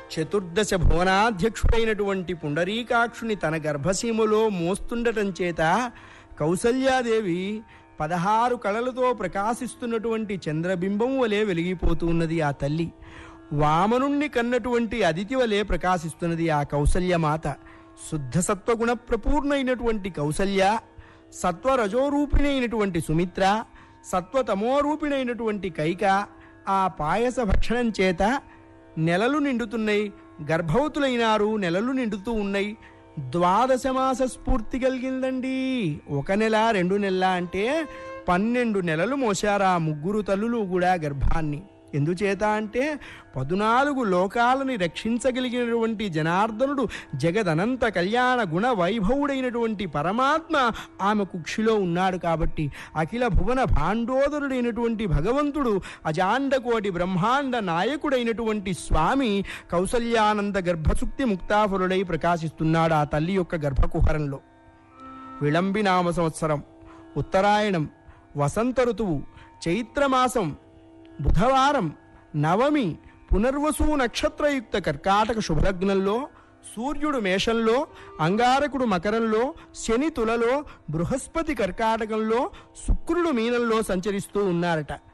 చతుర్దశ భువనాధ్యక్షుడైనటువంటి పుండరీకాక్షుని తన గర్భసీమలో మోస్తుండటం చేత కౌసల్యాదేవి పదహారు కళలతో ప్రకాశిస్తున్నటువంటి చంద్రబింబం వలె వెలిగిపోతూ ఉన్నది ఆ తల్లి వామనుణ్ణి కన్నటువంటి అదితి వలె ప్రకాశిస్తున్నది ఆ కౌసల్యమాత శుద్ధ సత్వగుణ ప్రపూర్ణైనటువంటి కౌసల్య సత్వరజోరూపిణి అయినటువంటి సుమిత్ర సత్వతమోరూపిణైనటువంటి కైక ఆ పాయస భక్షణం చేత నెలలు నిండుతున్నాయి గర్భవతులైనారు నెలలు నిండుతూ ఉన్నాయి ద్వాదశ మాస స్ఫూర్తి కలిగిందండి ఒక నెల రెండు నెలల అంటే పన్నెండు నెలలు మోశారు ఆ ముగ్గురు తల్లులు కూడా గర్భాన్ని ఎందుచేత అంటే పదునాలుగు లోకాలని రక్షించగలిగినటువంటి జనార్దనుడు జగదనంత కళ్యాణ గుణ వైభవుడైనటువంటి పరమాత్మ ఆమె కుక్షిలో ఉన్నాడు కాబట్టి అఖిల భువన భాండోదరుడైనటువంటి భగవంతుడు అజాండకోటి బ్రహ్మాండ నాయకుడైనటువంటి స్వామి కౌసల్యానంద గర్భసుక్తి ముక్తాఫరుడై ప్రకాశిస్తున్నాడు ఆ తల్లి యొక్క గర్భకుహరంలో విళంబినామ సంవత్సరం ఉత్తరాయణం వసంత ఋతువు చైత్రమాసం బుధవారం నవమి పునర్వసు నక్షత్రయుక్త కర్కాటక శుభలగ్నంలో సూర్యుడు మేషంలో అంగారకుడు మకరంలో శని తులలో బృహస్పతి కర్కాటకంలో శుక్రుడు మీనంలో సంచరిస్తూ ఉన్నారట